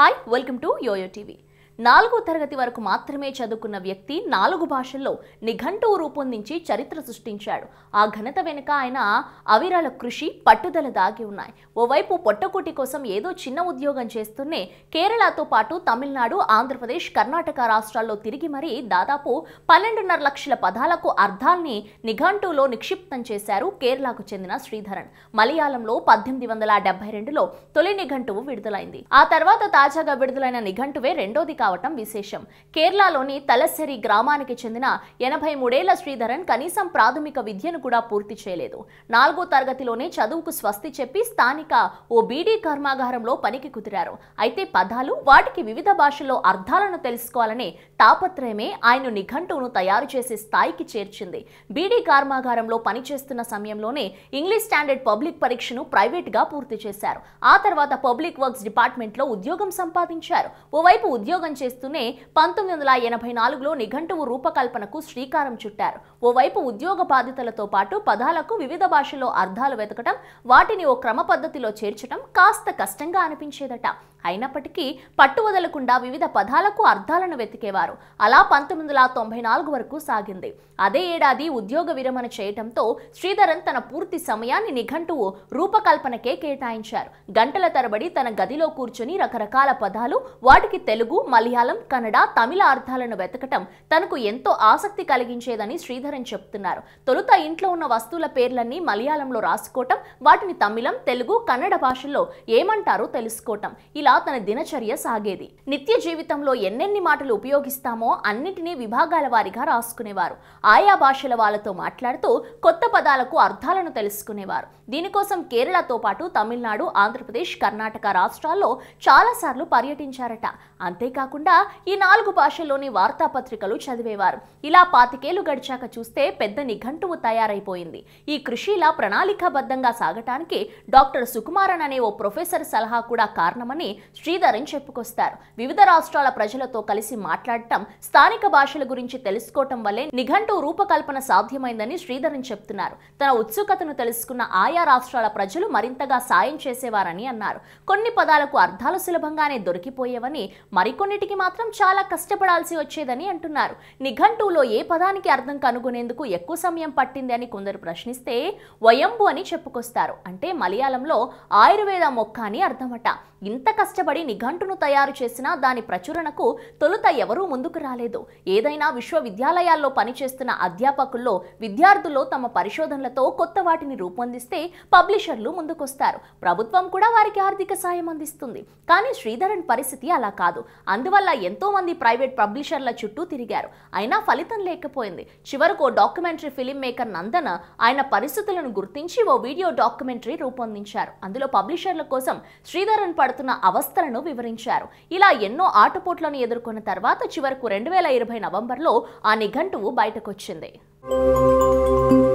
hi welcome to yoyo TV నాలుగో తరగతి వరకు మాత్రమే చదువుకున్న వ్యక్తి నాలుగు భాషల్లో నిఘంటువు రూపొందించి చరిత్ర సృష్టించాడు ఆ ఘనత వెనుక ఆయన అవిరల కృషి పట్టుదల దాగి ఉన్నాయి ఓవైపు పొట్టకూటి కోసం ఏదో చిన్న ఉద్యోగం చేస్తూనే కేరళతో పాటు తమిళనాడు ఆంధ్రప్రదేశ్ కర్ణాటక రాష్ట్రాల్లో తిరిగి మరీ దాదాపు పన్నెండున్నర లక్షల పదాలకు అర్థాల్ని నిఘంటువులో నిక్షిప్తం చేశారు కేరళకు చెందిన శ్రీధరన్ మలయాళంలో పద్దెనిమిది వందల డెబ్బై రెండులో తొలి నిఘంటువు విడుదలైంది ఆ తర్వాత తాజాగా విడుదలైన నిఘంటువే రెండోది కావటం విశేషం కేరళలోని తలస్సెరి గ్రామానికి చెందిన ఎనభై మూడేళ్ల శ్రీధరన్ కనీసం ప్రాథమిక విద్యను కూడా పూర్తి చేయలేదు నాలుగో తరగతిలోనే చదువుకు స్వస్తి చెప్పి స్థానిక ఓ బీడీ కర్మాగారంలో పనికి కుదిరారు అయితే పదాలు వాటికి వివిధ భాషల్లో అర్థాలను తెలుసుకోవాలనే తాపత్రయమే ఆయన నిఘంటువును తయారు చేసే స్థాయికి చేర్చింది బీడీ కర్మాగారంలో పనిచేస్తున్న సమయంలోనే ఇంగ్లీష్ స్టాండర్డ్ పబ్లిక్ పరీక్షను ప్రైవేట్గా పూర్తి చేశారు ఆ తర్వాత పబ్లిక్ వర్క్స్ డిపార్ట్మెంట్లో ఉద్యోగం సంపాదించారు ఓవైపు ఉద్యోగం చేస్తూనే పంతొమ్మిది వందల ఎనభై నాలుగులో నిఘంటువు రూపకల్పనకు శ్రీకారం చుట్టారు ఓవైపు ఉద్యోగ బాధ్యతలతో పాటు పదాలకు వివిధ భాషల్లో అర్థాలు వెతకటం వాటిని ఓ క్రమ పద్ధతిలో చేర్చడం కాస్త కష్టంగా అనిపించేదట అయినప్పటికీ పట్టు వదలకుండా వివిధ పదాలకు అర్థాలను వెతికేవారు అలా పంతొమ్మిది వందల తొంభై నాలుగు వరకు సాగింది అదే ఏడాది ఉద్యోగ విరమణ చేయటంతో శ్రీధరన్ తన పూర్తి సమయాన్ని నిఘంటువు రూపకల్పనకే కేటాయించారు గంటల తరబడి తన గదిలో కూర్చొని రకరకాల పదాలు వాటికి తెలుగు మలయాళం కన్నడ తమిళ అర్థాలను వెతకటం తనకు ఎంతో ఆసక్తి కలిగించేదని శ్రీధరన్ చెప్తున్నారు తొలుత ఇంట్లో ఉన్న వస్తువుల పేర్లన్నీ మలయాళంలో రాసుకోవటం వాటిని తమిళం తెలుగు కన్నడ భాషల్లో ఏమంటారో తెలుసుకోవటం ఇలా తన దినచర్య సాగేది నిత్య జీవితంలో ఎన్నెన్ని మాటలు ఉపయోగిస్తామో అన్నిటినీ విభాగాల వారీగా రాసుకునేవారు ఆయా భాషల వాళ్ళతో మాట్లాడుతూ కొత్త పదాలకు అర్థాలను తెలుసుకునేవారు దీనికోసం కేరళతో పాటు తమిళనాడు ఆంధ్రప్రదేశ్ కర్ణాటక రాష్ట్రాల్లో చాలాసార్లు పర్యటించారట అంతేకాకుండా ఈ నాలుగు భాషల్లోని వార్తాపత్రికలు చదివేవారు ఇలా పాతికేళ్లు గడిచాక చూస్తే పెద్ద నిఘంటువు తయారైపోయింది ఈ కృషి ఇలా ప్రణాళికాబద్ధంగా సాగటానికి డాక్టర్ సుకుమారన్ అనే ఓ ప్రొఫెసర్ సలహా కూడా కారణమని శ్రీధరన్ చెప్పుకొస్తారు వివిధ రాష్ట్రాల ప్రజలతో కలిసి మాట్లాడటం స్థానిక భాషల గురించి తెలుసుకోవటం వల్లే నిఘంటువు రూపకల్పన సాధ్యమైందని శ్రీధరన్ చెప్తున్నారు తన ఉత్సుకతను తెలుసుకున్న ఆయా రాష్ట్రాల ప్రజలు మరింతగా సాయం చేసేవారని అన్నారు కొన్ని పదాలకు అర్థాలు సులభంగానే దొరికిపోయేవని మరికొన్నిటికి మాత్రం చాలా కష్టపడాల్సి వచ్చేదని అంటున్నారు నిఘంటువులో ఏ పదానికి అర్థం కనుగొనేందుకు ఎక్కువ సమయం పట్టింది అని కొందరు ప్రశ్నిస్తే వయంబు అని చెప్పుకొస్తారు అంటే మలయాళంలో ఆయుర్వేద మొక్క అని అర్థమట ఇంత కష్టపడి నిఘంటును తయారు చేసినా దాని ప్రచురణకు తొలుత ఎవరూ ముందుకు రాలేదు ఏదైనా విశ్వవిద్యాలయాల్లో పనిచేస్తున్న అధ్యాపకుల్లో విద్యార్థుల్లో తమ పరిశోధనలతో కొత్త వాటిని రూపొందిస్తే పబ్లిషర్లు ముందుకొస్తారు ప్రభుత్వం కూడా వారికి ఆర్థిక సాయం అందిస్తుంది కానీ శ్రీధరన్ పరిస్థితి అలా కాదు అందువల్ల ఎంతో మంది ప్రైవేట్ పబ్లిషర్ల చుట్టూ తిరిగారు అయినా ఫలితం లేకపోయింది చివరకు ఓ డాక్యుమెంటరీ ఫిలిం మేకర్ నందన ఆయన పరిస్థితులను గుర్తించి ఓ వీడియో డాక్యుమెంటరీ రూపొందించారు అందులో పబ్లిషర్ల కోసం శ్రీధరన్ పడుతున్న అవస్థలను వివరించారు ఇలా ఎన్నో ఆటుపోట్లను ఎదుర్కొన్న తర్వాత చివరకు రెండు వేల ఇరవై నవంబర్లో ఆ నిఘంటువు బయటకొచ్చింది